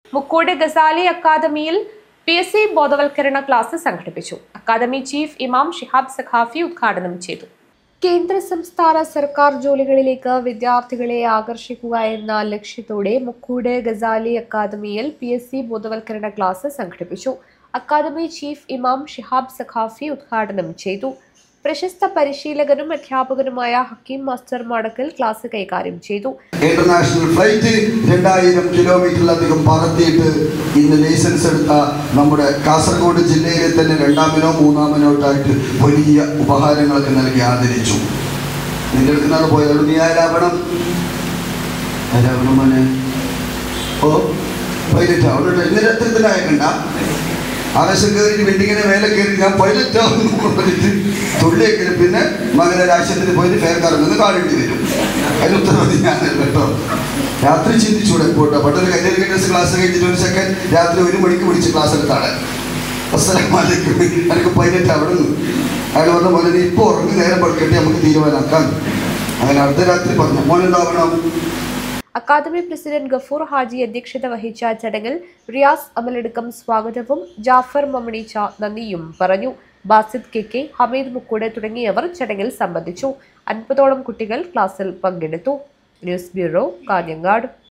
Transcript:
മുക്കോട് ഗസാലി അക്കാദമിയിൽ P S C ബോധവൽക്കരണ class സംഘടിപ്പിച്ചു അക്കാദമി ചീഫ് ഇമാം ഷിഹാബ് സഖാഫി ഉദ്ഘാടനം ചെയ്തു കേന്ദ്ര സംസ്ഥാന സർക്കാർ ജോലികളിലേക്ക് വിദ്യാർത്ഥികളെ ആകർഷിക്കുക എന്ന ലക്ഷ്യത്തോടെ മുക്കൂട് ഗസാലി അക്കാദമിയിൽ പി എസ് സി ബോധവൽക്കരണ ക്ലാസ് സംഘടിപ്പിച്ചു അക്കാദമി ചീഫ് ഇമാം ഷിഹാബ് സഖാഫി ഉദ്ഘാടനം ചെയ്തു പ്രശസ്ത പരിശീലകനും അധ്യാപകനുമായ ഹക്കീം മാസ്റ്റർ മടക്കൽ ക്ലാസ് കൈകാര്യം ചെയ്തു ഇന്റർനാഷണൽ ഫ്ലൈറ്റ് രണ്ടായിരം കിലോമീറ്ററിലധികം പറത്തിയിട്ട് ഇന്ന് ലൈസൻസ് എടുത്ത നമ്മുടെ കാസർഗോഡ് ജില്ലയിലെ തന്നെ രണ്ടാമനോ മൂന്നാമനോ ആയിട്ട് വലിയ ഉപഹാരങ്ങളൊക്കെ നൽകി ആദരിച്ചു നിന്റെ അടുത്ത് നിന്നാണ് പോയത് നീ ആരാവണം ആരാവണം മോനെ ഓ പൈലറ്റ് അവിടെ ഇന്നലെ എത്രത്തിനായക്കണ്ട ആകാശം കയറി വെണ്ടിങ്ങനെ മേലെ കയറി ഞാൻ പൈലറ്റ് ആവുന്നു പറഞ്ഞിട്ട് തുള്ളിയൊക്കെ പിന്നെ മകനെ രാഷ്ട്രത്തിന് പോയിട്ട് ഫെയർ കറങ്ങുന്ന കാണേണ്ടി വരും അതിന് ഉത്തരവാദി ഞാനല്ല കേട്ടോ രാത്രി ചിന്തിച്ചൂടെ പോട്ടോ പണ്ടൊരു കല്യാൺ ഗേറ്റേഴ്സ് ക്ലാസ് കഴിഞ്ഞിട്ട് ഒരു സെക്കൻഡ് രാത്രി ഒരു മണിക്ക് വിളിച്ച് ക്ലാസ് എടുത്താണ് അസ്സലാമലൈക്കും എനിക്ക് പൈലറ്റ് അവിടെ നിന്ന് അയാൾ പറഞ്ഞ പോലെ നീ ഇപ്പോൾ ഉറങ്ങി നേരം പടുക്കട്ടെ നമുക്ക് തീരുമാനമാക്കാം അങ്ങനെ അർദ്ധരാത്രി പറഞ്ഞു മോനുണ്ടാവണം അക്കാദമി പ്രസിഡന്റ് ഗഫൂർ ഹാജി അധ്യക്ഷത വഹിച്ച ചടങ്ങിൽ റിയാസ് അമലടുക്കം സ്വാഗതവും ജാഫർ മമണീച്ച നന്ദിയും പറഞ്ഞു ബാസിദ് കെ കെ ഹമീദ് മുക്കൂട് തുടങ്ങിയവർ ചടങ്ങിൽ സംബന്ധിച്ചു അൻപതോളം കുട്ടികൾ ക്ലാസ്സിൽ പങ്കെടുത്തു ന്യൂസ് ബ്യൂറോ കാഞ്ഞങ്ങാട്